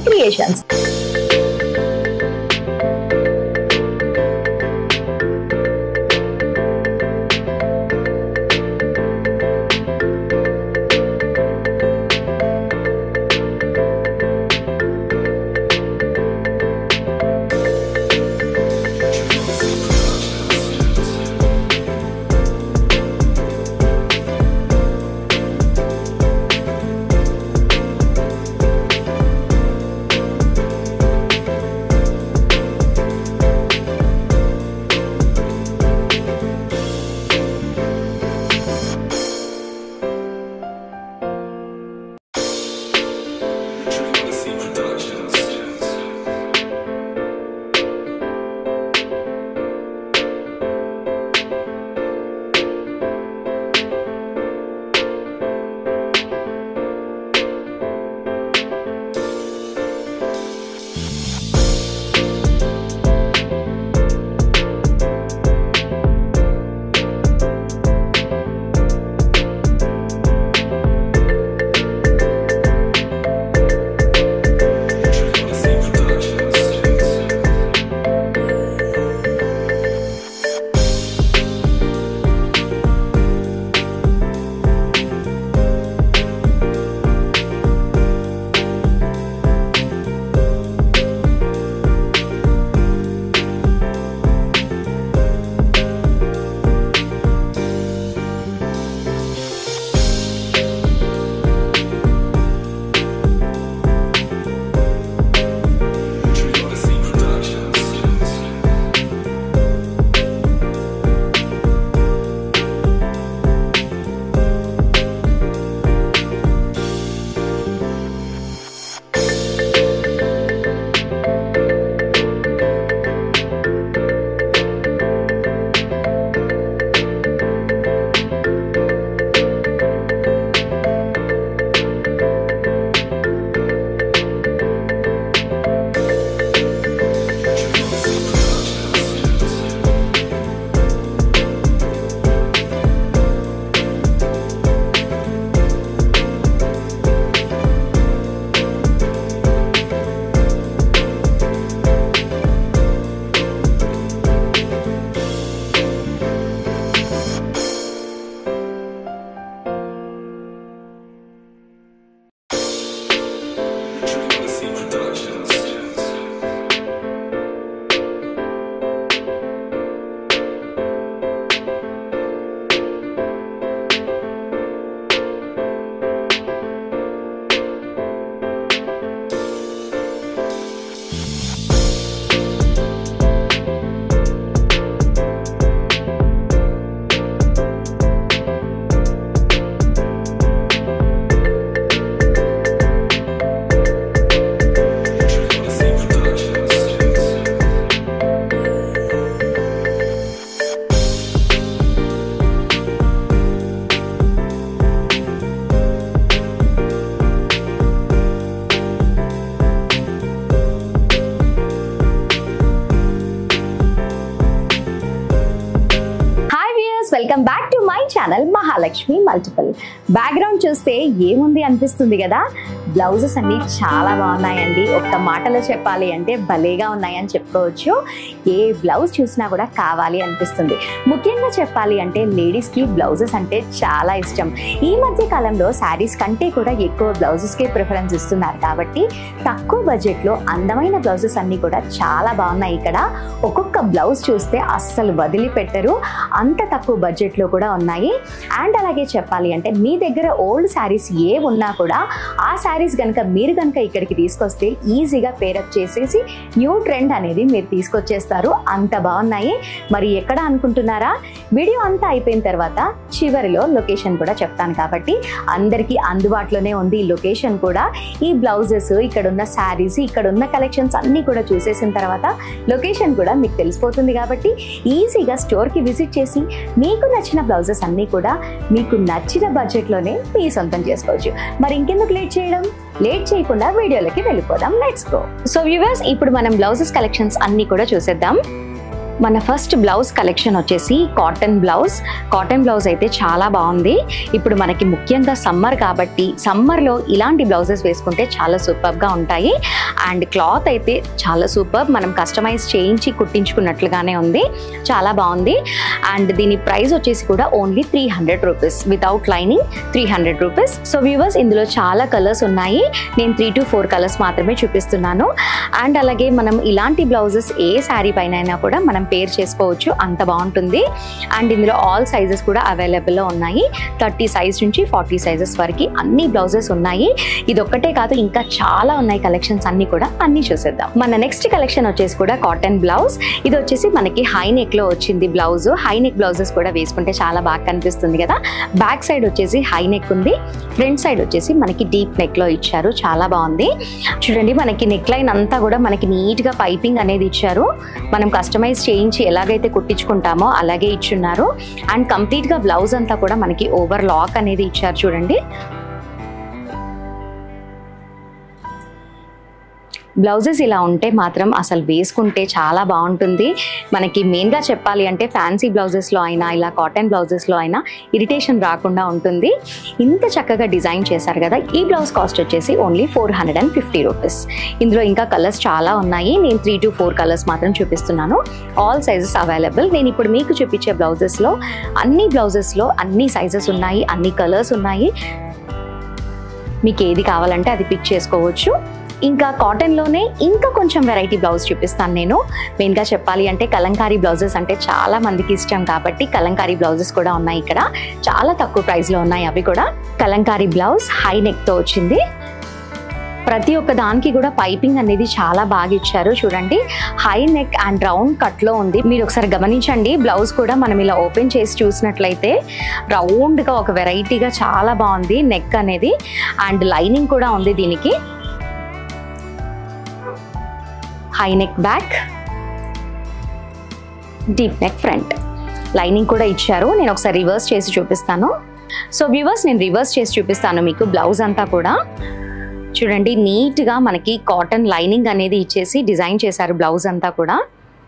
creations welcome back to my channel Mahalakshmi multiple background చూస్తే ఏముంది అనిపిస్తుంది కదా బ్లౌజెస్ అన్ని చాలా బాగున్నాయండి ఒక్క మాటలో చెప్పాలి అంటే భలేగా ఉన్నాయని చెప్పుకోవచ్చు ఏ బ్లౌజ్ చూసినా కూడా కావాలి అనిపిస్తుంది ముఖ్యంగా చెప్పాలి అంటే లేడీస్కి బ్లౌజెస్ అంటే చాలా ఇష్టం ఈ మధ్య కాలంలో శారీస్ కంటే కూడా ఎక్కువ బ్లౌజెస్కే ప్రిఫరెన్స్ ఇస్తున్నారు కాబట్టి తక్కువ బడ్జెట్లో అందమైన బ్లౌజెస్ అన్నీ కూడా చాలా బాగున్నాయి ఇక్కడ ఒక్కొక్క బ్లౌజ్ చూస్తే అస్సలు వదిలిపెట్టరు అంత తక్కువ బడ్జెట్లో కూడా ఉన్నాయి అండ్ అలాగే చెప్పాలి అంటే మీ దగ్గర ఓల్డ్ శారీస్ ఏ ఉన్నా కూడా ఆ శారీస్ కనుక మీరు కనుక ఇక్కడికి తీసుకొస్తే ఈజీగా పేరప్ చేసేసి న్యూ ట్రెండ్ అనేది మీరు తీసుకొచ్చేస్తారు అంత బాగున్నాయి మరి ఎక్కడ అనుకుంటున్నారా వీడియో అంతా అయిపోయిన తర్వాత చివరిలో లొకేషన్ కూడా చెప్తాను కాబట్టి అందరికీ అందుబాటులోనే ఉంది ఈ లొకేషన్ కూడా ఈ బ్లౌజెస్ ఇక్కడ ఉన్న శారీస్ ఇక్కడ ఉన్న కలెక్షన్స్ అన్నీ కూడా చూసేసిన తర్వాత లొకేషన్ కూడా మీకు తెలిసిపోతుంది కాబట్టి ఈజీగా స్టోర్కి విజిట్ చేసి మీకు నచ్చిన బ్లౌజెస్ అన్నీ కూడా మీకు నచ్చిన బడ్జెట్లోనే మీ సొంతం చేసుకోవచ్చు మరి ఇంకెందుకు లేట్ చేయడం లేట్ చేయకుండా వీడియోలోకి వెళ్ళిపోదాం లెట్స్ గో సో వ్యూవర్స్ ఇప్పుడు మనం బ్లౌజెస్ కలెక్షన్స్ అన్నీ కూడా చూసేద్దాం మన ఫస్ట్ బ్లౌజ్ కలెక్షన్ వచ్చేసి కాటన్ బ్లౌజ్ కాటన్ బ్లౌజ్ అయితే చాలా బాగుంది ఇప్పుడు మనకి ముఖ్యంగా సమ్మర్ కాబట్టి సమ్మర్లో ఇలాంటి బ్లౌజెస్ వేసుకుంటే చాలా సూపర్గా ఉంటాయి అండ్ క్లాత్ అయితే చాలా సూపర్ మనం కస్టమైజ్ చేయించి కుట్టించుకున్నట్లుగానే ఉంది చాలా బాగుంది అండ్ దీని ప్రైస్ వచ్చేసి కూడా only three hundred rupees without lining three hundred rupees so viewers ఇందులో చాలా కలర్స్ ఉన్నాయి నేను త్రీ టు ఫోర్ కలర్స్ మాత్రమే చూపిస్తున్నాను అండ్ అలాగే మనం ఇలాంటి బ్లౌజెస్ ఏ శారీ పైన అయినా కూడా మనం పేర్ చేసుకోవచ్చు అంత బాగుంటుంది అండ్ ఇందులో ఆల్ సైజెస్ కూడా అవైలబుల్లో ఉన్నాయి థర్టీ సైజ్ నుంచి ఫార్టీ సైజెస్ వరకు అన్ని బ్లౌజెస్ ఉన్నాయి ఇది ఒక్కటే కాదు ఇంకా చాలా ఉన్నాయి కలెక్షన్స్ అన్ని కూడా అన్ని చూసేద్దాం మన నెక్స్ట్ కలెక్షన్ వచ్చేసి కూడా కాటన్ బ్లౌజ్ ఇది వచ్చేసి మనకి హై నెక్ లో వచ్చింది బ్లౌజ్ హై నెక్ బ్లౌజెస్ కూడా వేసుకుంటే చాలా బాగా కనిపిస్తుంది కదా బ్యాక్ సైడ్ వచ్చేసి హై నెక్ ఉంది ఫ్రంట్ సైడ్ వచ్చేసి మనకి డీప్ నెక్ లో ఇచ్చారు చాలా బాగుంది చూడండి మనకి నెక్ లైన్ అంతా కూడా మనకి నీట్ గా పైపింగ్ అనేది ఇచ్చారు మనం కస్టమైజ్ చేయించి ఎలాగైతే కుట్టించుకుంటామో అలాగే ఇచ్చున్నారు అండ్ కంప్లీట్ గా బ్లౌజ్ అంతా కూడా మనకి ఓవర్ లాక్ అనేది ఇచ్చారు చూడండి బ్లౌజెస్ ఇలా ఉంటే మాత్రం అసలు వేసుకుంటే చాలా బాగుంటుంది మనకి మెయిన్గా చెప్పాలి అంటే ఫ్యాన్సీ బ్లౌజెస్లో అయినా ఇలా కాటన్ బ్లౌజెస్లో అయినా ఇరిటేషన్ రాకుండా ఉంటుంది ఇంత చక్కగా డిజైన్ చేశారు కదా ఈ బ్లౌజ్ కాస్ట్ వచ్చేసి only four hundred and fifty rupees ఇందులో ఇంకా కలర్స్ చాలా ఉన్నాయి నేను త్రీ టు ఫోర్ కలర్స్ మాత్రం చూపిస్తున్నాను ఆల్ సైజెస్ అవైలబుల్ నేను ఇప్పుడు మీకు చూపించే బ్లౌజెస్లో అన్ని బ్లౌజెస్లో అన్ని సైజెస్ ఉన్నాయి అన్ని కలర్స్ ఉన్నాయి మీకు ఏది కావాలంటే అది పిక్ చేసుకోవచ్చు ఇంకా కాటన్లోనే ఇంకా కొంచెం వెరైటీ బ్లౌజ్ చూపిస్తాను నేను మెయిన్గా చెప్పాలి అంటే కలంకారీ బ్లౌజెస్ అంటే చాలా మందికి ఇష్టం కాబట్టి కలంకారీ బ్లౌజెస్ కూడా ఉన్నాయి ఇక్కడ చాలా తక్కువ ప్రైస్లో ఉన్నాయి అవి కూడా కలంకారీ బ్లౌజ్ హై నెక్తో వచ్చింది ప్రతి ఒక్క దానికి కూడా పైపింగ్ అనేది చాలా బాగా ఇచ్చారు చూడండి హై నెక్ అండ్ రౌండ్ కట్లో ఉంది మీరు ఒకసారి గమనించండి బ్లౌజ్ కూడా మనం ఇలా ఓపెన్ చేసి చూసినట్లయితే రౌండ్గా ఒక వెరైటీగా చాలా బాగుంది నెక్ అనేది అండ్ లైనింగ్ కూడా ఉంది దీనికి high neck back deep neck front lining కూడా ఇచ్చారు నేను ఒకసారి రివర్స్ చేసి చూపిస్తాను సో వ్యూవర్స్ నేను రివర్స్ చేసి చూపిస్తాను మీకు బ్లౌజ్ అంతా కూడా చూడండి నీట్గా మనకి కాటన్ లైనింగ్ అనేది ఇచ్చేసి డిజైన్ చేశారు బ్లౌజ్ అంతా కూడా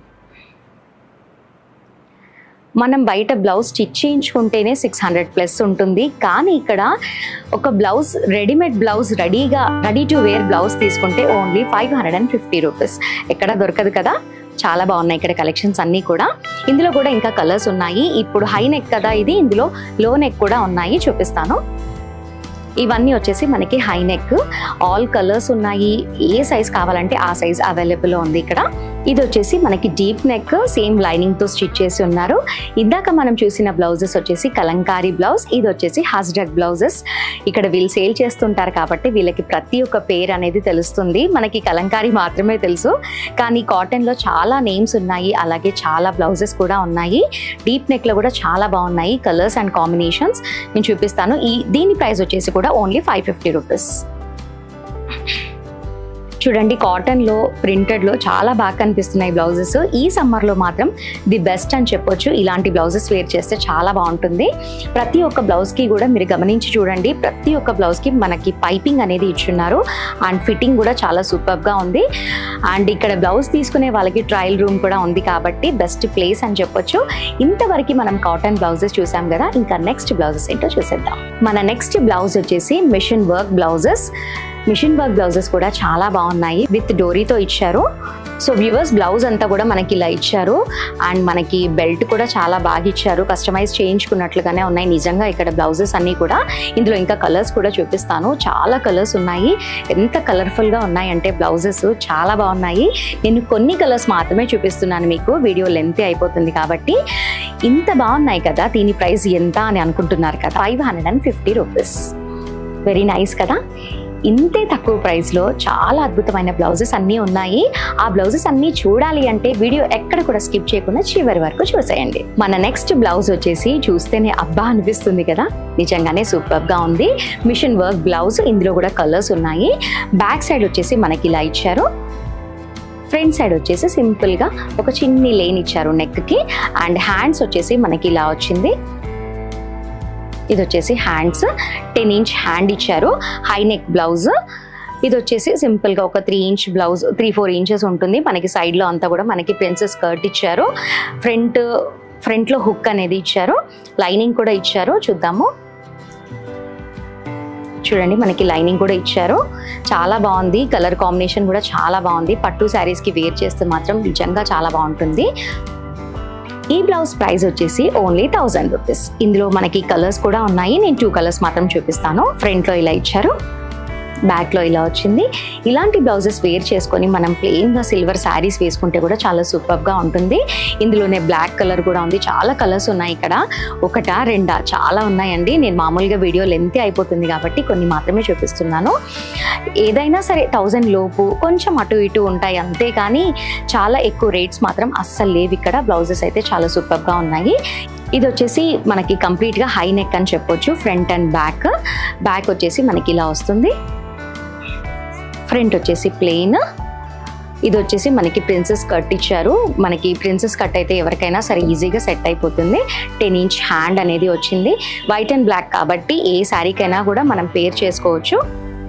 మనం బయట బ్లౌజ్ స్టిచ్ చేయించుకుంటేనే సిక్స్ హండ్రెడ్ ప్లస్ ఉంటుంది కానీ ఇక్కడ ఒక బ్లౌజ్ రెడీమేడ్ బ్లౌజ్ రెడీగా రెడీ టు వేర్ బ్లౌజ్ తీసుకుంటే only five hundred and fifty rupees ఎక్కడ దొరకదు కదా చాలా బాగున్నాయి ఇక్కడ కలెక్షన్స్ అన్నీ కూడా ఇందులో కూడా ఇంకా కలర్స్ ఉన్నాయి ఇప్పుడు హై నెక్ కదా ఇది ఇందులో లో నెక్ కూడా ఉన్నాయి చూపిస్తాను ఇవన్నీ వచ్చేసి మనకి హై నెక్ ఆల్ కలర్స్ ఉన్నాయి ఏ సైజ్ కావాలంటే ఆ సైజ్ అవైలబుల్ ఉంది ఇక్కడ ఇది వచ్చేసి మనకి డీప్ నెక్ సేమ్ లైనింగ్ తో స్టిచ్ చేసి ఉన్నారు ఇందాక మనం చూసిన బ్లౌజెస్ వచ్చేసి కలంకారీ బ్లౌజ్ ఇది వచ్చేసి హస్డక్ బ్లౌజెస్ ఇక్కడ వీళ్ళు సేల్ చేస్తుంటారు కాబట్టి వీళ్ళకి ప్రతి ఒక్క పేరు అనేది తెలుస్తుంది మనకి కలంకారీ మాత్రమే తెలుసు కానీ కాటన్ లో చాలా నేమ్స్ ఉన్నాయి అలాగే చాలా బ్లౌజెస్ కూడా ఉన్నాయి డీప్ నెక్ లో కూడా చాలా బాగున్నాయి కలర్స్ అండ్ కాంబినేషన్స్ నేను చూపిస్తాను ఈ దీని ప్రైస్ వచ్చేసి కూడా ఓన్లీ ఫైవ్ ఫిఫ్టీ రూపీస్ చూడండి కాటన్లో ప్రింటెడ్లో చాలా బాగా కనిపిస్తున్నాయి బ్లౌజెస్ ఈ సమ్మర్లో మాత్రం ది బెస్ట్ అని చెప్పొచ్చు ఇలాంటి బ్లౌజెస్ వేర్ చేస్తే చాలా బాగుంటుంది ప్రతి ఒక్క బ్లౌజ్కి కూడా మీరు గమనించి చూడండి ప్రతి ఒక్క బ్లౌజ్కి మనకి పైపింగ్ అనేది ఇచ్చున్నారు అండ్ ఫిట్టింగ్ కూడా చాలా సూపర్గా ఉంది అండ్ ఇక్కడ బ్లౌజ్ తీసుకునే వాళ్ళకి ట్రయల్ రూమ్ కూడా ఉంది కాబట్టి బెస్ట్ ప్లేస్ అని చెప్పొచ్చు ఇంతవరకు మనం కాటన్ బ్లౌజెస్ చూసాం కదా ఇంకా నెక్స్ట్ బ్లౌజెస్ ఏంటో చూసేద్దాం మన నెక్స్ట్ బ్లౌజ్ వచ్చేసి machine work blouses machine work blouses కూడా చాలా బాగున్నాయి విత్ డోరీతో ఇచ్చారు సో వ్యూవర్స్ బ్లౌజ్ అంతా కూడా మనకి ఇలా ఇచ్చారు అండ్ మనకి బెల్ట్ కూడా చాలా బాగా ఇచ్చారు కస్టమైజ్ చేయించుకున్నట్లుగానే ఉన్నాయి నిజంగా ఇక్కడ బ్లౌజెస్ అన్నీ కూడా ఇందులో ఇంకా కలర్స్ కూడా చూపిస్తాను చాలా కలర్స్ ఉన్నాయి ఎంత కలర్ఫుల్గా ఉన్నాయంటే బ్లౌజెస్ చాలా బాగున్నాయి నేను కొన్ని కలర్స్ మాత్రమే చూపిస్తున్నాను మీకు వీడియో లెంత్ అయిపోతుంది కాబట్టి ఇంత బాగున్నాయి కదా దీని ప్రైస్ ఎంత అని అనుకుంటున్నారు కదా five hundred and fifty rupees very nice కదా ఇంతే తక్కువ ప్రైస్లో చాలా అద్భుతమైన బ్లౌజెస్ అన్నీ ఉన్నాయి ఆ బ్లౌజెస్ అన్నీ చూడాలి అంటే వీడియో ఎక్కడ కూడా స్కిప్ చేయకుండా చివరి వరకు చూసేయండి మన నెక్స్ట్ బ్లౌజ్ వచ్చేసి చూస్తేనే అబ్బా అనిపిస్తుంది కదా నిజంగానే సూపర్గా ఉంది మిషన్ వర్క్ బ్లౌజ్ ఇందులో కూడా కలర్స్ ఉన్నాయి బ్యాక్ సైడ్ వచ్చేసి మనకి ఇలా ఇచ్చారు ఫ్రంట్ సైడ్ వచ్చేసి సింపుల్గా ఒక చిన్ని లేన్ ఇచ్చారు నెక్కి అండ్ హ్యాండ్స్ వచ్చేసి మనకి ఇలా వచ్చింది ఇది వచ్చేసి హ్యాండ్స్ టెన్ ఇంచ్ హ్యాండ్ ఇచ్చారు హై నెక్ బ్లౌజ్ ఇది వచ్చేసి సింపుల్ గా ఒక three inch blouse three four inches ఉంటుంది మనకి సైడ్ లో అంతా కూడా మనకి ప్రిన్సెస్ స్కర్ట్ ఇచ్చారు ఫ్రంట్ ఫ్రంట్ లో హుక్ అనేది ఇచ్చారు లైనింగ్ కూడా ఇచ్చారు చూద్దాము చూడండి మనకి లైనింగ్ కూడా ఇచ్చారు చాలా బాగుంది కలర్ కాంబినేషన్ కూడా చాలా బాగుంది పట్టు శారీస్ కి వేర్ చేస్తే మాత్రం నిజంగా చాలా బాగుంటుంది ఈ బ్లౌజ్ ప్రైస్ వచ్చేసి ఓన్లీ థౌజండ్ రూపీస్ ఇందులో మనకి కలర్స్ కూడా ఉన్నాయి నేను టూ కలర్స్ మాత్రం చూపిస్తాను ఫ్రంట్ లో ఇలా ఇచ్చారు బ్యాక్ లో ఇలా వచ్చింది ఇలాంటి బ్లౌజెస్ వేర్ చేసుకొని మనం ప్లెయిన్ గా సిల్వర్ శారీస్ వేసుకుంటే కూడా చాలా సూపర్ గా ఉంటుంది ఇందులోనే బ్లాక్ కలర్ కూడా ఉంది చాలా కలర్స్ ఉన్నాయి ఇక్కడ ఒకటా రెండా చాలా ఉన్నాయండి నేను మామూలుగా వీడియో లెంత్ అయిపోతుంది కాబట్టి కొన్ని మాత్రమే చూపిస్తున్నాను ఏదైనా సరే థౌజండ్ లోపు కొంచెం అటు ఇటు ఉంటాయి అంతే కానీ చాలా ఎక్కువ రేట్స్ మాత్రం అస్సలు లేవు ఇక్కడ బ్లౌజెస్ అయితే చాలా సూపర్ గా ఉన్నాయి ఇది వచ్చేసి మనకి కంప్లీట్ గా హై నెక్ అని చెప్పొచ్చు ఫ్రంట్ అండ్ బ్యాక్ బ్యాక్ వచ్చేసి మనకి ఇలా వస్తుంది ఫ్రంట్ వచ్చేసి ప్లెయిన్ ఇది వచ్చేసి మనకి ప్రిన్సెస్ కట్ ఇచ్చారు మనకి ప్రిన్సెస్ కట్ అయితే ఎవరికైనా సరే ఈజీగా సెట్ అయిపోతుంది టెన్ ఇంచ్ హ్యాండ్ అనేది వచ్చింది వైట్ అండ్ బ్లాక్ కాబట్టి ఏ శారీకైనా కూడా మనం పేర్ చేసుకోవచ్చు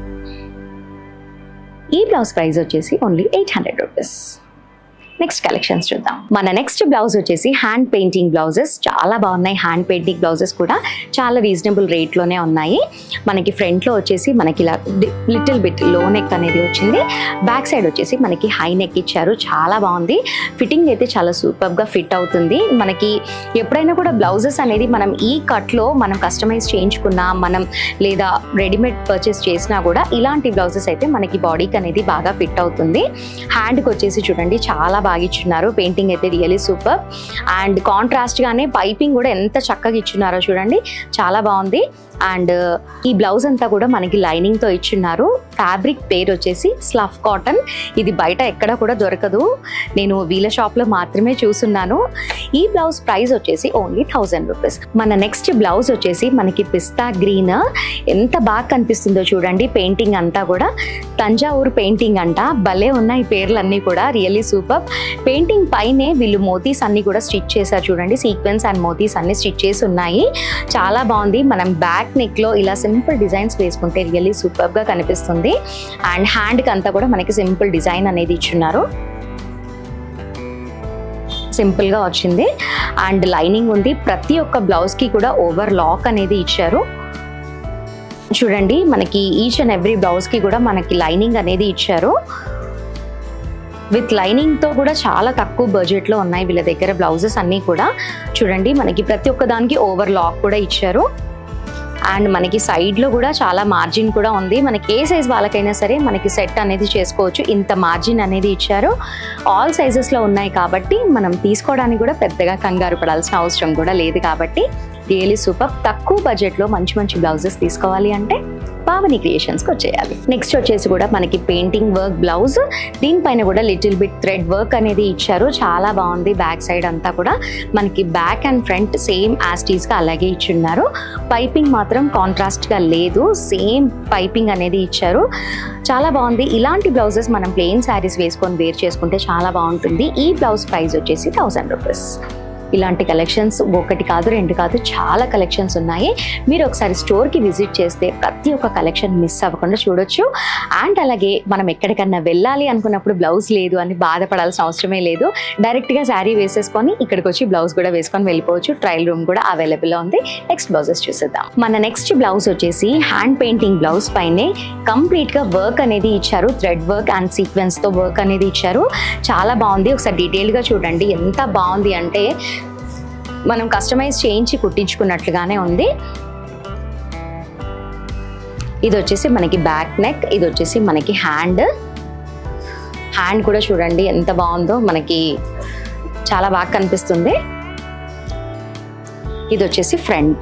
ఈ బ్లౌజ్ ప్రైస్ వచ్చేసి only eight hundred rupees next collections చూద్దాం మన నెక్స్ట్ బ్లౌజ్ వచ్చేసి హ్యాండ్ పెయింటింగ్ బ్లౌజెస్ చాలా బాగున్నాయి హ్యాండ్ పెయింటింగ్ బ్లౌజెస్ కూడా చాలా రీజనబుల్ రేట్లోనే ఉన్నాయి మనకి ఫ్రంట్లో వచ్చేసి మనకి ఇలా లిటిల్ బిట్ లో నెక్ అనేది వచ్చింది బ్యాక్ సైడ్ వచ్చేసి మనకి హై నెక్ ఇచ్చారు చాలా బాగుంది ఫిట్టింగ్ అయితే చాలా సూపర్గా ఫిట్ అవుతుంది మనకి ఎప్పుడైనా కూడా బ్లౌజెస్ అనేది మనం ఈ కట్లో మనం కస్టమైజ్ చేయించుకున్నా మనం లేదా రెడీమేడ్ పర్చేస్ చేసినా కూడా ఇలాంటి బ్లౌజెస్ అయితే మనకి బాడీకి అనేది బాగా ఫిట్ అవుతుంది హ్యాండ్కి వచ్చేసి చూడండి చాలా బాగా ఇచ్చున్నారు పెయింటింగ్ అయితే రియలీ సూపర్ అండ్ కాంట్రాస్ట్ గానే పైపింగ్ కూడా ఎంత చక్కగా ఇచ్చున్నారో చూడండి చాలా బాగుంది అండ్ ఈ బ్లౌజ్ అంతా కూడా మనకి లైనింగ్ తో ఇచ్చున్నారు ఫ్యాబ్రిక్ పేరు వచ్చేసి స్లఫ్ కాటన్ ఇది బయట ఎక్కడ కూడా దొరకదు నేను వీళ్ళ షాప్ లో మాత్రమే చూసున్నాను ఈ బ్లౌజ్ ప్రైస్ వచ్చేసి ఓన్లీ థౌజండ్ రూపీస్ మన నెక్స్ట్ బ్లౌజ్ వచ్చేసి మనకి పిస్తా గ్రీన్ ఎంత బాగా కనిపిస్తుందో చూడండి పెయింటింగ్ అంతా కూడా తంజావూరు పెయింటింగ్ అంట భలే ఉన్నాయి పేర్లన్నీ కూడా రియల్లీ సూపర్ పెయింటింగ్ పైనే వీళ్ళు మోతీస్ అన్ని కూడా స్టిచ్ చేశారు చూడండి సీక్వెన్స్ అండ్ మోతీస్ అన్ని స్టిచ్ చేసి ఉన్నాయి చాలా బాగుంది మనం బ్యాక్ నెక్ లో ఇలా సింపుల్ డిజైన్స్ వేసుకుంటే రియల్లీ సూపర్ గా కనిపిస్తుంది అండ్ హ్యాండ్ కి అంతా కూడా మనకి సింపుల్ డిజైన్ అనేది ఇచ్చున్నారు సింపుల్ గా వచ్చింది అండ్ లైనింగ్ ఉంది ప్రతి ఒక్క బ్లౌజ్ కి కూడా ఓవర్ లాక్ అనేది ఇచ్చారు చూడండి మనకి ఈచ్ అండ్ ఎవ్రీ బ్లౌజ్ కి కూడా మనకి లైనింగ్ అనేది ఇచ్చారు విత్ లైనింగ్ తో కూడా చాలా తక్కువ బడ్జెట్ లో ఉన్నాయి వీళ్ళ దగ్గర బ్లౌజెస్ అన్ని కూడా చూడండి మనకి ప్రతి ఒక్క దానికి ఓవర్ లాక్ కూడా ఇచ్చారు అండ్ మనకి సైడ్ లో కూడా చాలా మార్జిన్ కూడా ఉంది మనకి ఏ సైజ్ వాళ్ళకైనా సరే మనకి సెట్ అనేది చేసుకోవచ్చు ఇంత మార్జిన్ అనేది ఇచ్చారు ఆల్ సైజెస్ లో ఉన్నాయి కాబట్టి మనం తీసుకోవడానికి కూడా పెద్దగా కంగారు పడాల్సిన అవసరం కూడా లేదు కాబట్టి రియలీ సూపర్ తక్కువ బడ్జెట్ లో మంచి మంచి బ్లౌజెస్ తీసుకోవాలి అంటే పావని క్రియేషన్స్ కి వచ్చేయాలి నెక్స్ట్ వచ్చేసి కూడా మనకి పెయింటింగ్ వర్క్ బ్లౌజ్ దీనిపైన కూడా లిటిల్ బిట్ థ్రెడ్ వర్క్ అనేది ఇచ్చారు చాలా బాగుంది బ్యాక్ సైడ్ అంతా కూడా మనకి back and front same as it is గా అలాగే ఇచ్చున్నారు పైపింగ్ మాత్రం కాంట్రాస్ట్ గా లేదు సేమ్ పైపింగ్ అనేది ఇచ్చారు చాలా బాగుంది ఇలాంటి బ్లౌజెస్ మనం ప్లెయిన్ శారీస్ వేసుకొని వేర్ చేసుకుంటే చాలా బాగుంటుంది ఈ బ్లౌజ్ ప్రైస్ వచ్చేసి థౌసండ్ రూపీస్ ఇలాంటి కలెక్షన్స్ ఒకటి కాదు రెండు కాదు చాలా కలెక్షన్స్ ఉన్నాయి మీరు ఒకసారి స్టోర్కి విజిట్ చేస్తే ప్రతి ఒక్క కలెక్షన్ మిస్ అవ్వకుండా చూడొచ్చు అండ్ అలాగే మనం ఎక్కడికన్నా వెళ్ళాలి అనుకున్నప్పుడు బ్లౌజ్ లేదు అని బాధపడాల్సిన అవసరమే లేదు డైరెక్ట్గా శారీ వేసేసుకొని ఇక్కడికి వచ్చి బ్లౌజ్ కూడా వేసుకొని వెళ్ళిపోవచ్చు ట్రయల్ రూమ్ కూడా అవైలబుల్లో ఉంది నెక్స్ట్ బ్లౌజెస్ చూసేద్దాం మన నెక్స్ట్ బ్లౌజ్ వచ్చేసి హ్యాండ్ పెయింటింగ్ బ్లౌజ్ పైనే కంప్లీట్గా వర్క్ అనేది ఇచ్చారు థ్రెడ్ వర్క్ అండ్ సీక్వెన్స్తో వర్క్ అనేది ఇచ్చారు చాలా బాగుంది ఒకసారి డీటెయిల్గా చూడండి ఎంత బాగుంది అంటే మనం కస్టమైజ్ చేయించి కుట్టించుకున్నట్లుగానే ఉంది ఇది వచ్చేసి మనకి బ్యాక్ నెక్ ఇది వచ్చేసి మనకి హ్యాండ్ హ్యాండ్ కూడా చూడండి ఎంత బాగుందో మనకి చాలా బాగా కనిపిస్తుంది ఇది వచ్చేసి ఫ్రంట్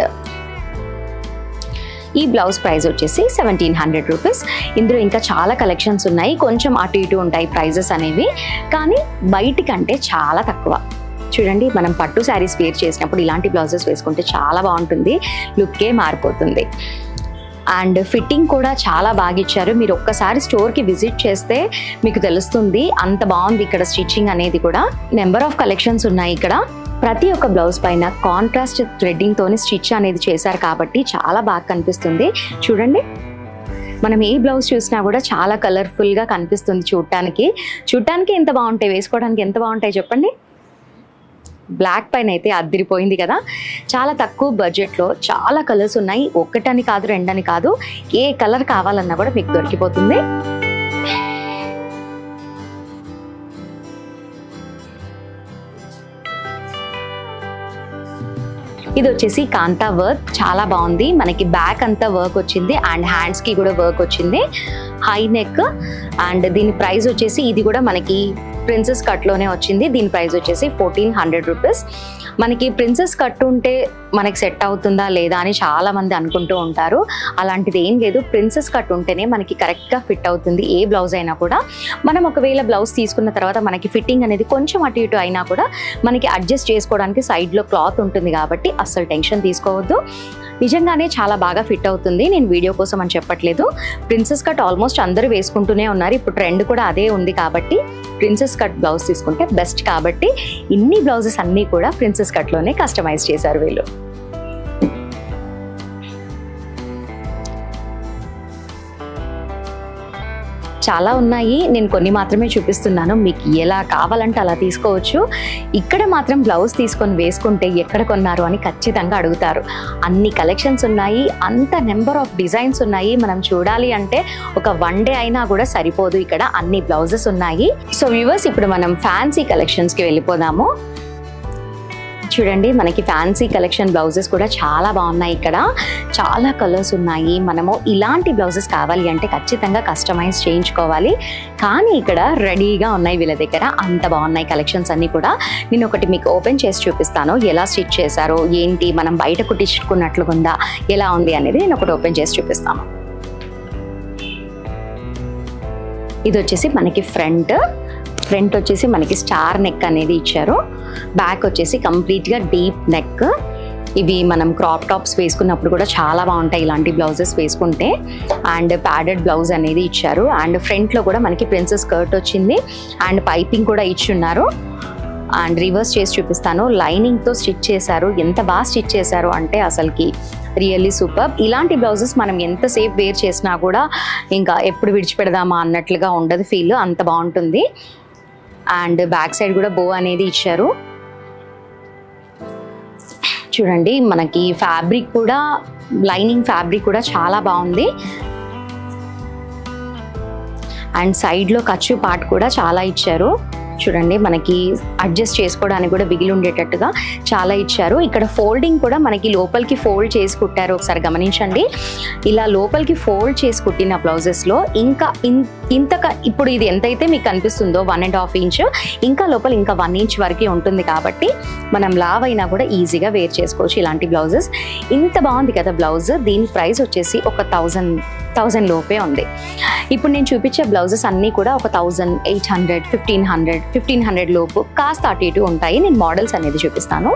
ఈ బ్లౌజ్ ప్రైస్ వచ్చేసి సెవెంటీన్ హండ్రెడ్ రూపీస్ ఇందులో ఇంకా చాలా కలెక్షన్స్ ఉన్నాయి కొంచెం అటు ఇటు ఉంటాయి ప్రైజెస్ అనేవి కానీ బయటికంటే చాలా తక్కువ చూడండి మనం పట్టు శారీస్ వేర్ చేసినప్పుడు ఇలాంటి బ్లౌజెస్ వేసుకుంటే చాలా బాగుంటుంది లుక్కే మారిపోతుంది అండ్ ఫిట్టింగ్ కూడా చాలా బాగా ఇచ్చారు మీరు ఒక్కసారి స్టోర్కి విజిట్ చేస్తే మీకు తెలుస్తుంది అంత బాగుంది ఇక్కడ స్టిచ్చింగ్ అనేది కూడా నెంబర్ ఆఫ్ కలెక్షన్స్ ఉన్నాయి ఇక్కడ ప్రతి ఒక్క బ్లౌజ్ పైన కాంట్రాస్ట్ థ్రెడ్డింగ్ తోని స్టిచ్ అనేది చేశారు కాబట్టి చాలా బాగా కనిపిస్తుంది చూడండి మనం ఏ బ్లౌజ్ చూసినా కూడా చాలా కలర్ఫుల్గా కనిపిస్తుంది చూడటానికి చూడటానికి ఎంత బాగుంటాయి వేసుకోవడానికి ఎంత బాగుంటాయి చెప్పండి బ్లాక్ పైన అయితే అద్దరిపోయింది కదా చాలా తక్కువ బడ్జెట్లో చాలా కలర్స్ ఉన్నాయి ఒక్కటని కాదు రెండని కాదు ఏ కలర్ కావాలన్నా కూడా మీకు దొరికిపోతుంది ఇది వచ్చేసి కాంతా వర్క్ చాలా బాగుంది మనకి బ్యాక్ అంతా వర్క్ వచ్చింది అండ్ హ్యాండ్స్ కి కూడా వర్క్ వచ్చింది హై నెక్ అండ్ దీని ప్రైస్ వచ్చేసి ఇది కూడా మనకి ప్రిన్సెస్ కట్ లోనే వచ్చింది దీని ప్రైస్ వచ్చేసి ఫోర్టీన్ హండ్రెడ్ రూపీస్ మనకి ప్రిన్సెస్ కట్ ఉంటే మనకి సెట్ అవుతుందా లేదా అని చాలా మంది అనుకుంటూ ఉంటారు అలాంటిది ఏం లేదు ప్రిన్సెస్ కట్ ఉంటేనే మనకి కరెక్ట్ గా ఫిట్ అవుతుంది ఏ బ్లౌజ్ అయినా కూడా మనం ఒకవేళ బ్లౌజ్ తీసుకున్న తర్వాత మనకి ఫిట్టింగ్ అనేది కొంచెం అటు ఇటు అయినా కూడా మనకి అడ్జస్ట్ చేసుకోవడానికి సైడ్ లో క్లాత్ ఉంటుంది కాబట్టి అస్సలు టెన్షన్ తీసుకోవద్దు నిజంగానే చాలా బాగా ఫిట్ అవుతుంది నేను వీడియో కోసం అని చెప్పట్లేదు ప్రిన్సెస్ కట్ ఆల్మోస్ట్ అందరూ వేసుకుంటూనే ఉన్నారు ఇప్పుడు ట్రెండ్ కూడా అదే ఉంది కాబట్టి ప్రిన్సెస్ కట్ బ్లౌజ్ తీసుకుంటే బెస్ట్ కాబట్టి ఇన్ని బ్లౌజెస్ అన్నీ కూడా ప్రిన్సెస్ కట్లోనే కస్టమైజ్ చేశారు వీళ్ళు చాలా ఉన్నాయి నేను కొన్ని మాత్రమే చూపిస్తున్నాను మీకు ఎలా కావాలంటే అలా తీసుకోవచ్చు ఇక్కడ మాత్రం బ్లౌజ్ తీసుకొని వేసుకుంటే ఎక్కడ కొన్నారు అని ఖచ్చితంగా అడుగుతారు అన్ని కలెక్షన్స్ ఉన్నాయి అంత నెంబర్ ఆఫ్ డిజైన్స్ ఉన్నాయి మనం చూడాలి అంటే ఒక వన్ డే అయినా కూడా సరిపోదు ఇక్కడ అన్ని బ్లౌజెస్ ఉన్నాయి సో వ్యూవర్స్ ఇప్పుడు మనం ఫ్యాన్సీ కలెక్షన్స్కి వెళ్ళిపోదాము చూడండి మనకి ఫ్యాన్సీ కలెక్షన్ బ్లౌజెస్ కూడా చాలా బాగున్నాయి ఇక్కడ చాలా కలర్స్ ఉన్నాయి మనము ఇలాంటి బ్లౌజెస్ కావాలి అంటే ఖచ్చితంగా కస్టమైజ్ చేయించుకోవాలి కానీ ఇక్కడ రెడీగా ఉన్నాయి వీళ్ళ దగ్గర అంత బాగున్నాయి కలెక్షన్స్ అన్ని కూడా నేను ఒకటి మీకు ఓపెన్ చేసి చూపిస్తాను ఎలా స్టిచ్ చేశారో ఏంటి మనం బయట కుట్టించుకున్నట్లుగా ఉందా ఎలా ఉంది అనేది నేను ఒకటి ఓపెన్ చేసి చూపిస్తాను ఇది వచ్చేసి మనకి ఫ్రంట్ ఫ్రంట్ వచ్చేసి మనకి స్టార్ నెక్ అనేది ఇచ్చారు బ్యాక్ వచ్చేసి కంప్లీట్గా డీప్ నెక్ ఇవి మనం క్రాప్ టాప్స్ వేసుకున్నప్పుడు కూడా చాలా బాగుంటాయి ఇలాంటి బ్లౌజెస్ వేసుకుంటే అండ్ ప్యాడెడ్ బ్లౌజ్ అనేది ఇచ్చారు అండ్ ఫ్రంట్లో కూడా మనకి ప్రిన్సెస్ స్కర్ట్ వచ్చింది అండ్ పైపింగ్ కూడా ఇచ్చున్నారు అండ్ రివర్స్ చేసి చూపిస్తాను లైనింగ్తో స్టిచ్ చేశారు ఎంత బాగా స్టిచ్ చేశారు అంటే అసలుకి రియల్లీ సూపర్ ఇలాంటి బ్లౌజెస్ మనం ఎంతసేపు వేర్ చేసినా కూడా ఇంకా ఎప్పుడు విడిచిపెడదామా అన్నట్లుగా ఉండదు ఫీల్ అంత బాగుంటుంది అండ్ బ్యాక్ సైడ్ కూడా బో అనేది ఇచ్చారు చూడండి మనకి ఫ్యాబ్రిక్ కూడా లైనింగ్ ఫ్యాబ్రిక్ కూడా చాలా బాగుంది అండ్ సైడ్లో ఖర్చు పార్ట్ కూడా చాలా ఇచ్చారు చూడండి మనకి అడ్జస్ట్ చేసుకోవడానికి కూడా బిగిలి ఉండేటట్టుగా చాలా ఇచ్చారు ఇక్కడ ఫోల్డింగ్ కూడా మనకి లోపలికి ఫోల్డ్ చేసి కుట్టారు ఒకసారి గమనించండి ఇలా లోపలికి ఫోల్డ్ చేసి కుట్టిన బ్లౌజెస్లో ఇంకా ఇన్- ఇంతక ఇప్పుడు ఇది ఎంతైతే మీకు కనిపిస్తుందో వన్ అండ్ హాఫ్ ఇంచ్ ఇంకా లోపల ఇంకా వన్ ఇంచ్ వరకే ఉంటుంది కాబట్టి మనం లావ్ అయినా కూడా ఈజీగా వేర్ చేసుకోవచ్చు ఇలాంటి బ్లౌజెస్ ఇంత బాగుంది కదా బ్లౌజ్ దీని ప్రైస్ వచ్చేసి ఒక థౌజండ్ థౌజండ్ లోపే ఉంది ఇప్పుడు నేను చూపించే బ్లౌజెస్ అన్నీ కూడా ఒక thousand eight hundred fifteen hundred fifteen hundred లోపు కాస్త అటు ఇటు ఉంటాయి నేను మోడల్స్ అనేది చూపిస్తాను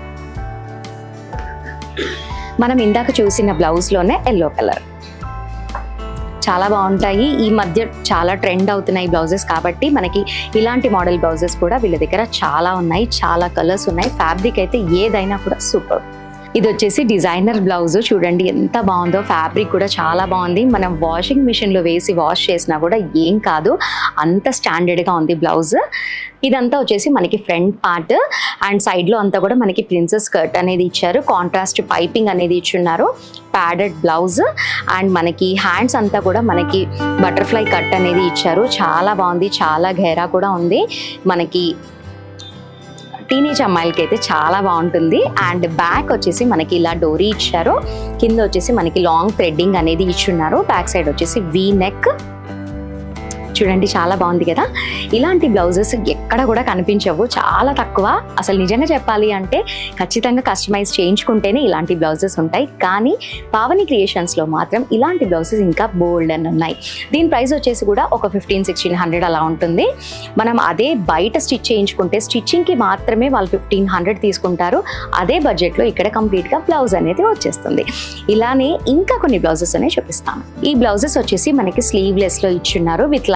మనం ఇందాక చూసిన బ్లౌజ్లోనే ఎల్లో కలర్ చాలా బాగుంటాయి ఈ మధ్య చాలా ట్రెండ్ అవుతున్నాయి బ్లౌజెస్ కాబట్టి మనకి ఇలాంటి మోడల్ బ్లౌజెస్ కూడా వీళ్ళ దగ్గర చాలా ఉన్నాయి చాలా కలర్స్ ఉన్నాయి ఫ్యాబ్రిక్ అయితే ఏదైనా కూడా సూపర్ ఇది వచ్చేసి డిజైనర్ బ్లౌజ్ చూడండి ఎంత బాగుందో ఫ్యాబ్రిక్ కూడా చాలా బాగుంది మనం వాషింగ్ మిషన్లో వేసి వాష్ చేసినా కూడా ఏం కాదు అంత స్టాండర్డ్గా ఉంది బ్లౌజ్ ఇదంతా వచ్చేసి మనకి ఫ్రంట్ పార్ట్ అండ్ సైడ్లో అంతా కూడా మనకి ప్రిన్సెస్ స్కర్ట్ అనేది ఇచ్చారు కాంట్రాస్ట్ పైపింగ్ అనేది ఇచ్చున్నారు ప్యాడెడ్ బ్లౌజ్ అండ్ మనకి హ్యాండ్స్ అంతా కూడా మనకి బటర్ఫ్లై కట్ అనేది ఇచ్చారు చాలా బాగుంది చాలా ఘేరా కూడా ఉంది మనకి టీనేజ్ అమ్మాయిలకి అయితే చాలా బాగుంటుంది అండ్ బ్యాక్ వచ్చేసి మనకి ఇలా డోరీ ఇచ్చారు కింద వచ్చేసి మనకి లాంగ్ థ్రెడ్డింగ్ అనేది ఇచ్చున్నారు బ్యాక్ సైడ్ వచ్చేసి వీ నెక్ చూడండి చాలా బాగుంది కదా ఇలాంటి బ్లౌజెస్ ఎక్కడ కూడా కనిపించవు చాలా తక్కువ అసలు నిజంగా చెప్పాలి అంటే ఖచ్చితంగా కస్టమైజ్ చేయించుకుంటేనే ఇలాంటి బ్లౌజెస్ ఉంటాయి కానీ పావని క్రియేషన్స్లో మాత్రం ఇలాంటి బ్లౌజెస్ ఇంకా బోల్డ్ అని ఉన్నాయి దీని ప్రైస్ వచ్చేసి కూడా ఒక ఫిఫ్టీన్ సిక్స్టీన్ హండ్రెడ్ అలా ఉంటుంది మనం అదే బయట స్టిచ్ చేయించుకుంటే స్టిచ్చింగ్కి మాత్రమే వాళ్ళు ఫిఫ్టీన్ హండ్రెడ్ తీసుకుంటారు అదే బడ్జెట్లో ఇక్కడ కంప్లీట్గా బ్లౌజ్ అనేది వచ్చేస్తుంది ఇలానే ఇంకా కొన్ని బ్లౌజెస్ అనేవి చూపిస్తాను ఈ బ్లౌజెస్ వచ్చేసి మనకి స్లీవ్లెస్లో ఇచ్చున్నారు విత్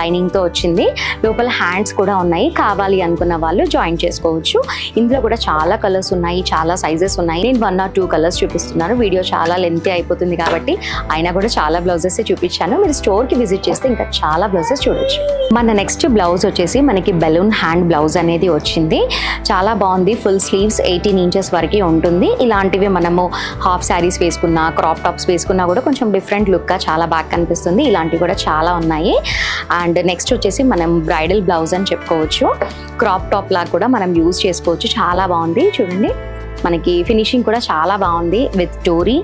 లైనింగ్ తో వచ్చింది లోపల హ్యాండ్స్ కూడా ఉన్నాయి కావాలి అనుకున్న వాళ్ళు జాయిన్ చేసుకోవచ్చు ఇందులో కూడా చాలా కలర్స్ ఉన్నాయి చాలా సైజెస్ ఉన్నాయి నేను వన్ ఆర్ టూ కలర్స్ చూపిస్తున్నాను వీడియో చాలా లెంతీ అయిపోతుంది కాబట్టి అయినా కూడా చాలా బ్లౌజెస్ చూపించాను మీరు స్టోర్ కి విజిట్ చేస్తే ఇంకా చాలా బ్లౌజెస్ చూడొచ్చు మన నెక్స్ట్ బ్లౌజ్ వచ్చేసి మనకి బెలూన్ హ్యాండ్ బ్లౌజ్ అనేది వచ్చింది చాలా బాగుంది ఫుల్ స్లీవ్స్ ఎయిటీన్ ఇంచెస్ వరకు ఉంటుంది ఇలాంటివి మనము హాఫ్ శారీస్ వేసుకున్నా క్రాప్ టాప్స్ వేసుకున్నా కూడా కొంచెం డిఫరెంట్ లుక్గా చాలా బాగా కనిపిస్తుంది ఇలాంటివి కూడా చాలా ఉన్నాయి అండ్ నెక్స్ట్ వచ్చేసి మనం బ్రైడల్ బ్లౌజ్ అని చెప్పుకోవచ్చు క్రాప్ టాప్ లాగా కూడా మనం యూజ్ చేసుకోవచ్చు చాలా బాగుంది చూడండి మనకి ఫినిషింగ్ కూడా చాలా బాగుంది విత్ టోరీ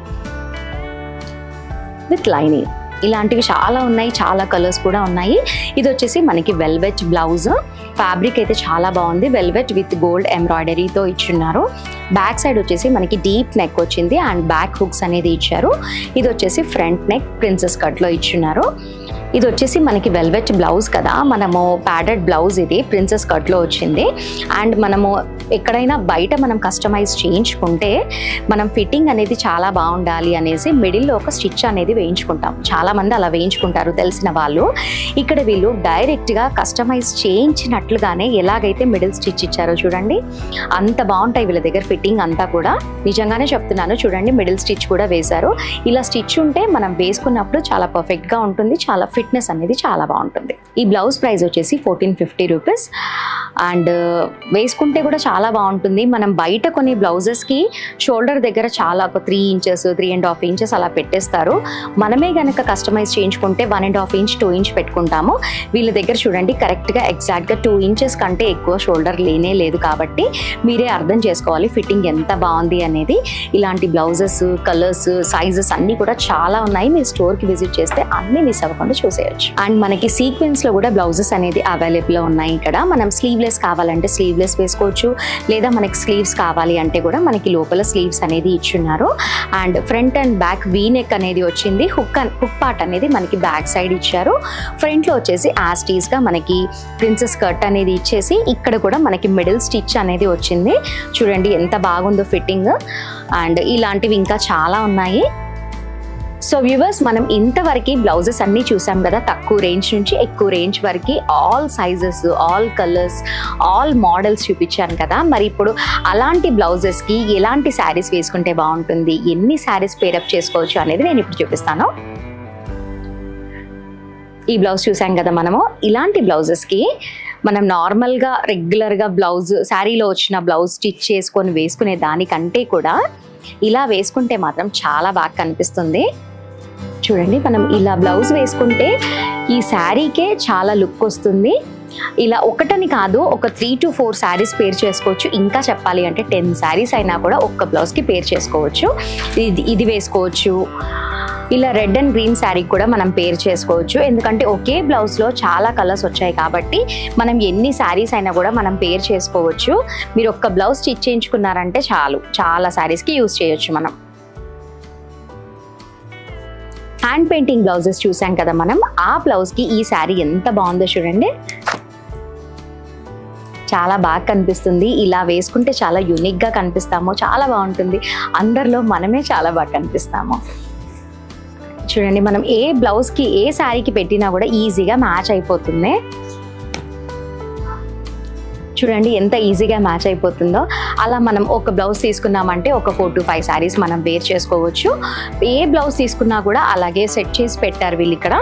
విత్ లైనింగ్ ఇలాంటివి చాలా ఉన్నాయి చాలా కలర్స్ కూడా ఉన్నాయి ఇది వచ్చేసి మనకి వెల్వెట్ బ్లౌజ్ ఫ్యాబ్రిక్ అయితే చాలా బాగుంది వెల్వెట్ విత్ గోల్డ్ ఎంబ్రాయిడరీతో ఇచ్చున్నారు బ్యాక్ సైడ్ వచ్చేసి మనకి డీప్ నెక్ వచ్చింది అండ్ బ్యాక్ హుక్స్ అనేది ఇచ్చారు ఇది వచ్చేసి ఫ్రంట్ నెక్ ప్రిన్సెస్ కట్లో ఇచ్చున్నారు ఇది వచ్చేసి మనకి వెల్వెట్ బ్లౌజ్ కదా మనము ప్యాడెడ్ బ్లౌజ్ ఇది ప్రిన్సెస్ కట్లో వచ్చింది అండ్ మనము ఎక్కడైనా బయట మనం కస్టమైజ్ చేయించుకుంటే మనం ఫిట్టింగ్ అనేది చాలా బాగుండాలి అనేసి మిడిల్లో ఒక స్టిచ్ అనేది వేయించుకుంటాం చాలా మంది అలా వేయించుకుంటారు తెలిసిన వాళ్ళు ఇక్కడ వీళ్ళు డైరెక్ట్గా కస్టమైజ్ చేయించినట్లుగానే ఎలాగైతే మిడిల్ స్టిచ్ ఇచ్చారో చూడండి అంత బాగుంటాయి వీళ్ళ దగ్గర ఫిట్టింగ్ అంతా కూడా నిజంగానే చెప్తున్నాను చూడండి మిడిల్ స్టిచ్ కూడా వేశారు ఇలా స్టిచ్ ఉంటే మనం వేసుకున్నప్పుడు చాలా పర్ఫెక్ట్గా ఉంటుంది చాలా ఫిట్నెస్ అనేది చాలా బాగుంటుంది ఈ బ్లౌజ్ ప్రైస్ వచ్చేసి ఫోర్టీన్ ఫిఫ్టీ రూపీస్ అండ్ వేసుకుంటే కూడా చాలా బాగుంటుంది మనం బయట కొన్ని బ్లౌజెస్కి షోల్డర్ దగ్గర చాలా ఒక three inches three and half inches అలా పెట్టేస్తారు మనమే కనుక కస్టమైజ్ చేయించుకుంటే one and half inch two inch పెట్టుకుంటాము వీళ్ళ దగ్గర చూడండి కరెక్ట్గా ఎగ్జాక్ట్గా టూ ఇంచెస్ కంటే ఎక్కువ షోల్డర్ లేనే లేదు కాబట్టి మీరే అర్థం చేసుకోవాలి ఫిట్టింగ్ ఎంత బాగుంది అనేది ఇలాంటి బ్లౌజెస్ కలర్స్ సైజెస్ అన్నీ కూడా చాలా ఉన్నాయి మీరు స్టోర్కి విజిట్ చేస్తే అన్నీ మిస్ అవ్వకుండా చూసేయచ్చు అండ్ మనకి సీక్వెన్స్లో కూడా బ్లౌజెస్ అనేది అవైలబుల్ ఉన్నాయి ఇక్కడ మనం స్లీవ్లెస్ కావాలంటే స్లీవ్లెస్ వేసుకోవచ్చు లేదా మనకి స్లీవ్స్ కావాలి అంటే కూడా మనకి లోపల స్లీవ్స్ అనేది ఇచ్చున్నారు and front and back V neck అనేది వచ్చింది హుక్ హుక్ పార్ట్ అనేది మనకి బ్యాక్ సైడ్ ఇచ్చారు ఫ్రంట్లో వచ్చేసి యాస్టీస్గా మనకి ప్రిన్సెస్ కట్ అనేది ఇచ్చేసి ఇక్కడ కూడా మనకి మిడిల్ స్టిచ్ అనేది వచ్చింది చూడండి ఎంత బాగుందో ఫిట్టింగ్ అండ్ ఇలాంటివి ఇంకా చాలా ఉన్నాయి సో వ్యూవర్స్ మనం ఇంతవరకు బ్లౌజెస్ అన్నీ చూసాం కదా తక్కువ రేంజ్ నుంచి ఎక్కువ రేంజ్ వరకు all sizes all colours all models చూపించాను కదా మరి ఇప్పుడు అలాంటి బ్లౌజెస్కి ఎలాంటి శారీస్ వేసుకుంటే బాగుంటుంది ఎన్ని శారీస్ పేరప్ చేసుకోవచ్చు అనేది నేను ఇప్పుడు చూపిస్తాను ఈ బ్లౌజ్ చూసాం కదా మనము ఇలాంటి బ్లౌజెస్కి మనం నార్మల్గా రెగ్యులర్గా బ్లౌజ్ శారీలో వచ్చిన బ్లౌజ్ స్టిచ్ చేసుకొని వేసుకునే దానికంటే కూడా ఇలా వేసుకుంటే మాత్రం చాలా బాగా కనిపిస్తుంది చూడండి మనం ఇలా బ్లౌజ్ వేసుకుంటే ఈ శారీకే చాలా లుక్ వస్తుంది ఇలా ఒకటని కాదు ఒక three to four saris pair చేసుకోవచ్చు ఇంకా చెప్పాలి అంటే టెన్ శారీస్ అయినా కూడా ఒక్క బ్లౌజ్కి పేర్ చేసుకోవచ్చు ఇది ఇది వేసుకోవచ్చు ఇలా రెడ్ అండ్ గ్రీన్ శారీ కూడా మనం పేర్ చేసుకోవచ్చు ఎందుకంటే ఒకే బ్లౌజ్లో చాలా కలర్స్ వచ్చాయి కాబట్టి మనం ఎన్ని శారీస్ అయినా కూడా మనం పేర్ చేసుకోవచ్చు మీరు ఒక్క బ్లౌజ్ స్టిచ్ చేయించుకున్నారంటే చాలు చాలా శారీస్కి యూస్ చేయొచ్చు మనం హ్యాండ్ పెయింటింగ్ బ్లౌజెస్ చూసాం కదా మనం ఆ బ్లౌజ్కి ఈ శారీ ఎంత బాగుందో చూడండి చాలా బాగా కనిపిస్తుంది ఇలా వేసుకుంటే చాలా యూనిక్గా కనిపిస్తాము చాలా బాగుంటుంది అందరిలో మనమే చాలా బాగా కనిపిస్తాము చూడండి మనం ఏ బ్లౌజ్కి ఏ శారీకి పెట్టినా కూడా ఈజీగా మ్యాచ్ అయిపోతుంది చూడండి ఎంత ఈజీగా మ్యాచ్ అయిపోతుందో అలా మనం ఒక బ్లౌజ్ తీసుకున్నామంటే ఒక ఫోర్ టు ఫైవ్ శారీస్ మనం వేర్ చేసుకోవచ్చు ఏ బ్లౌజ్ తీసుకున్నా కూడా అలాగే సెట్ చేసి పెట్టారు వీళ్ళు ఇక్కడ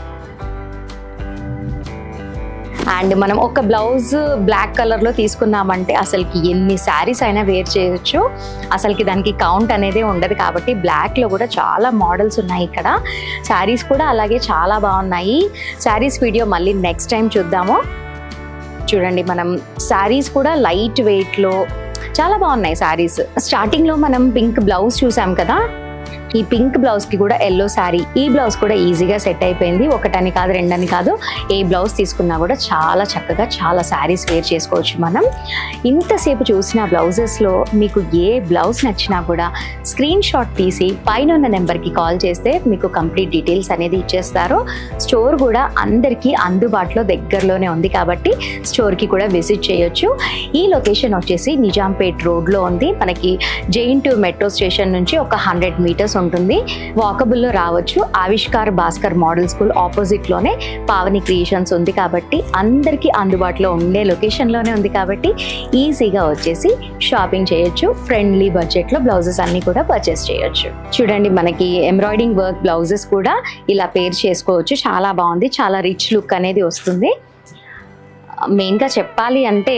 అండ్ మనం ఒక బ్లౌజ్ బ్లాక్ కలర్లో తీసుకున్నామంటే అసలుకి ఎన్ని శారీస్ అయినా వేర్ చేయొచ్చు అసలుకి దానికి కౌంట్ అనేది ఉండదు కాబట్టి బ్లాక్లో కూడా చాలా మోడల్స్ ఉన్నాయి ఇక్కడ శారీస్ కూడా అలాగే చాలా బాగున్నాయి శారీస్ వీడియో మళ్ళీ నెక్స్ట్ టైం చూద్దాము చూడండి మనం శారీస్ కూడా లైట్ వెయిట్లో చాలా బాగున్నాయి శారీస్ స్టార్టింగ్లో మనం పింక్ బ్లౌజ్ చూసాం కదా ఈ పింక్ బ్లౌజ్ కి కూడా ఎల్లో శారీ ఈ బ్లౌజ్ కూడా ఈజీగా సెట్ అయిపోయింది ఒకటని కాదు రెండని కాదు ఏ బ్లౌజ్ తీసుకున్నా కూడా చాలా చక్కగా చాలా శారీస్ వేర్ చేసుకోవచ్చు మనం ఇంతసేపు చూసిన బ్లౌజెస్లో మీకు ఏ బ్లౌజ్ నచ్చినా కూడా స్క్రీన్ షాట్ తీసి పైన ఉన్న నెంబర్కి కాల్ చేస్తే మీకు కంప్లీట్ డీటెయిల్స్ అనేది ఇచ్చేస్తారు స్టోర్ కూడా అందరికీ అందుబాటులో దగ్గరలోనే ఉంది కాబట్టి స్టోర్కి కూడా విజిట్ చేయొచ్చు ఈ లొకేషన్ వచ్చేసి నిజాంపేట్ రోడ్లో ఉంది మనకి జైన్ టు మెట్రో స్టేషన్ నుంచి ఒక హండ్రెడ్ మీటర్స్ క్యాంపస్ ఉంటుంది వాకబుల్లో రావచ్చు ఆవిష్కార్ భాస్కర్ మోడల్ స్కూల్ ఆపోజిట్లోనే పావని క్రియేషన్స్ ఉంది కాబట్టి అందరికీ అందుబాటులో ఉండే లొకేషన్లోనే ఉంది కాబట్టి ఈజీగా వచ్చేసి షాపింగ్ చేయొచ్చు ఫ్రెండ్లీ బడ్జెట్లో బ్లౌజెస్ అన్ని కూడా పర్చేస్ చేయొచ్చు చూడండి మనకి ఎంబ్రాయిడింగ్ వర్క్ బ్లౌజెస్ కూడా ఇలా పేర్ చేసుకోవచ్చు చాలా బాగుంది చాలా రిచ్ లుక్ అనేది వస్తుంది మెయిన్గా చెప్పాలి అంటే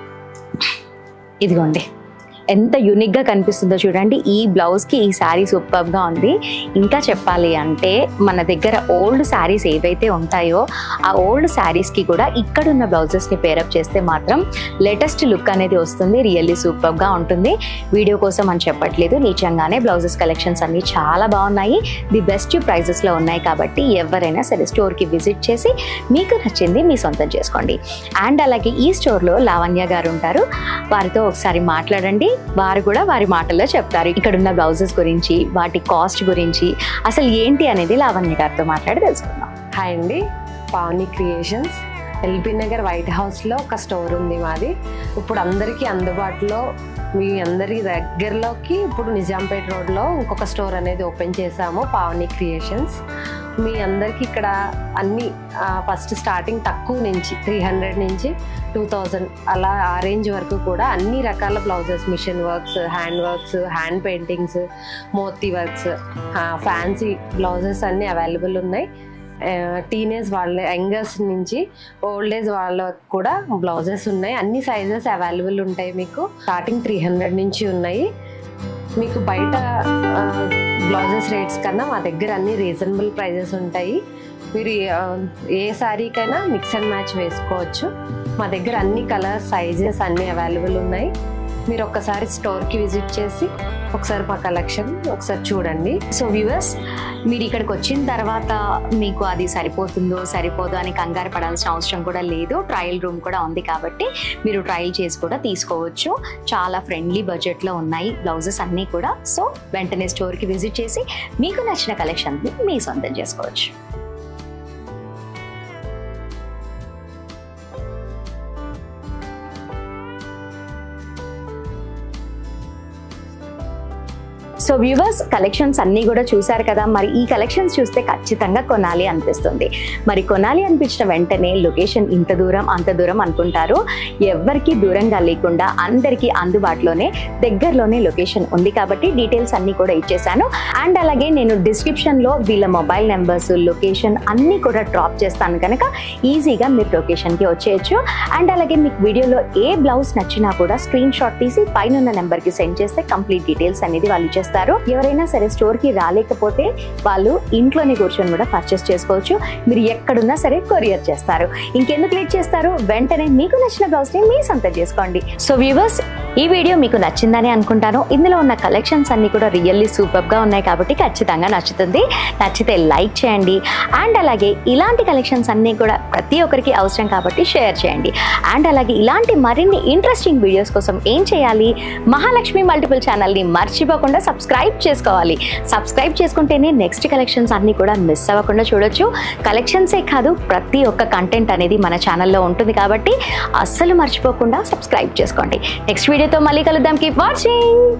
ఇదిగోండి ఎంత యూనిక్గా కనిపిస్తుందో చూడండి ఈ బ్లౌజ్కి ఈ శారీ సూపర్గా ఉంది ఇంకా చెప్పాలి అంటే మన దగ్గర ఓల్డ్ శారీస్ ఏవైతే ఉంటాయో ఆ ఓల్డ్ శారీస్కి కూడా ఇక్కడున్న బ్లౌజెస్ని పేరప్ చేస్తే మాత్రం లేటెస్ట్ లుక్ అనేది వస్తుంది రియల్లీ సూపర్గా ఉంటుంది వీడియో కోసం అని చెప్పట్లేదు నిజంగానే బ్లౌజెస్ కలెక్షన్స్ అన్ని చాలా బాగున్నాయి ది బెస్ట్ ప్రైజెస్లో ఉన్నాయి కాబట్టి ఎవరైనా సరే స్టోర్కి విజిట్ చేసి మీకు నచ్చింది మీ సొంతం చేసుకోండి అండ్ అలాగే ఈ స్టోర్లో లావణ్య గారు ఉంటారు వారితో ఒకసారి మాట్లాడండి వారు కూడా వారి మాటల్లో చెప్తారు ఇక్కడ ఉన్న బ్లౌజెస్ గురించి వాటి కాస్ట్ గురించి అసలు ఏంటి అనేది లావణ్య గారితో మాట్లాడి తెలుసుకుందాం హాయ్ అండి Pavani creations LB Nagar white హౌస్లో ఒక స్టోర్ ఉంది మాది ఇప్పుడు అందరికీ అందుబాటులో మీ అందరి దగ్గరలోకి ఇప్పుడు నిజాంపేట రోడ్లో ఇంకొక స్టోర్ అనేది ఓపెన్ చేశాము పావని క్రియేషన్స్ మీ అందరికీ ఇక్కడ అన్ని ఫస్ట్ స్టార్టింగ్ తక్కువ నుంచి త్రీ హండ్రెడ్ నుంచి టూ థౌజండ్ అలా ఆ రేంజ్ వరకు కూడా అన్ని రకాల blouses machine works hand works hand paintings మోతీ వర్క్స్ ఫ్యాన్సీ బ్లౌజెస్ అన్నీ అవైలబుల్ ఉన్నాయి టీనేజ్ వాళ్ళ యంగర్స్ నుంచి ఓల్డ్ ఏజ్ వాళ్ళకి కూడా బ్లౌజెస్ ఉన్నాయి అన్ని సైజెస్ అవైలబుల్ ఉంటాయి మీకు స్టార్టింగ్ త్రీ హండ్రెడ్ నుంచి ఉన్నాయి మీకు బయట బ్లౌజెస్ రేట్స్ కన్నా మా దగ్గర అన్ని రీజనబుల్ ప్రైజెస్ ఉంటాయి మీరు ఆ, ఏ శారీకైనా మిక్స్ అండ్ మ్యాచ్ వేసుకోవచ్చు మా దగ్గర అన్ని కలర్స్ సైజెస్ అన్ని అవైలబుల్ ఉన్నాయి మీరు ఒక్కసారి స్టోర్కి విజిట్ చేసి ఒకసారి మా కలెక్షన్ ఒకసారి చూడండి సో వ్యూవర్స్ మీరు ఇక్కడికి వచ్చిన తర్వాత మీకు అది సరిపోతుందో సరిపోదో అని కంగారు పడాల్సిన అవసరం కూడా లేదు ట్రయల్ రూమ్ కూడా ఉంది కాబట్టి మీరు ట్రయల్ చేసి కూడా తీసుకోవచ్చు చాలా ఫ్రెండ్లీ బడ్జెట్లో ఉన్నాయి బ్లౌజెస్ అన్నీ కూడా సో వెంటనే స్టోర్కి విజిట్ చేసి మీకు నచ్చిన కలెక్షన్ని మీ సొంతం చేసుకోవచ్చు సో వ్యూవర్స్ కలెక్షన్స్ అన్నీ కూడా చూశారు కదా మరి ఈ కలెక్షన్స్ చూస్తే ఖచ్చితంగా కొనాలి అనిపిస్తుంది మరి కొనాలి అనిపించిన వెంటనే లొకేషన్ ఇంత దూరం అంత దూరం అనుకుంటారు ఎవరికి దూరంగా లేకుండా అందరికీ అందుబాటులోనే దగ్గరలోనే లొకేషన్ ఉంది కాబట్టి డీటెయిల్స్ అన్నీ కూడా ఇచ్చేసాను అండ్ అలాగే నేను డిస్క్రిప్షన్లో వీళ్ళ మొబైల్ నెంబర్స్ లొకేషన్ అన్నీ కూడా డ్రాప్ చేస్తాను కనుక ఈజీగా మీరు లొకేషన్కి వచ్చేయచ్చు అండ్ అలాగే మీకు వీడియోలో ఏ బ్లౌజ్ నచ్చినా కూడా స్క్రీన్ షాట్ తీసి పైన ఉన్న నెంబర్కి సెండ్ చేస్తే కంప్లీట్ డీటెయిల్స్ అనేది వాళ్ళు ఇచ్చేస్తారు ఎవరైనా సరే స్టోర్కి రాలేకపోతే వాళ్ళు ఇంట్లోనే కూర్చొని కూడా పర్చేస్ చేసుకోవచ్చు మీరు ఎక్కడున్నా సరే కొరియర్ చేస్తారు ఇంకెందుకు లేట్ చేస్తారు వెంటనే మీకు నచ్చిన బ్లౌజ్ని మీ సొంతం చేసుకోండి సో వ్యూవర్స్ ఈ వీడియో మీకు నచ్చిందని అనుకుంటాను ఇందులో ఉన్న కలెక్షన్స్ అన్ని కూడా రియల్లీ సూపర్గా ఉన్నాయి కాబట్టి ఖచ్చితంగా నచ్చుతుంది నచ్చితే లైక్ చేయండి అండ్ అలాగే ఇలాంటి కలెక్షన్స్ అన్నీ కూడా ప్రతి ఒక్కరికి అవసరం కాబట్టి షేర్ చేయండి అండ్ అలాగే ఇలాంటి మరిన్ని ఇంట్రెస్టింగ్ వీడియోస్ కోసం ఏం చేయాలి మహాలక్ష్మి మల్టిపుల్ ఛానల్ని మర్చిపోకుండా సబ్స్క్రైబ్ చేసుకోవాలి సబ్స్క్రైబ్ చేసుకుంటేనే నెక్స్ట్ కలెక్షన్స్ అన్నీ కూడా మిస్ అవ్వకుండా చూడొచ్చు కలెక్షన్సే కాదు ప్రతి ఒక్క కంటెంట్ అనేది మన ఛానల్లో ఉంటుంది కాబట్టి అస్సలు మర్చిపోకుండా సబ్స్క్రైబ్ చేసుకోండి నెక్స్ట్ వీడియోతో మళ్ళీ కలుద్దాం కీప్ వాచింగ్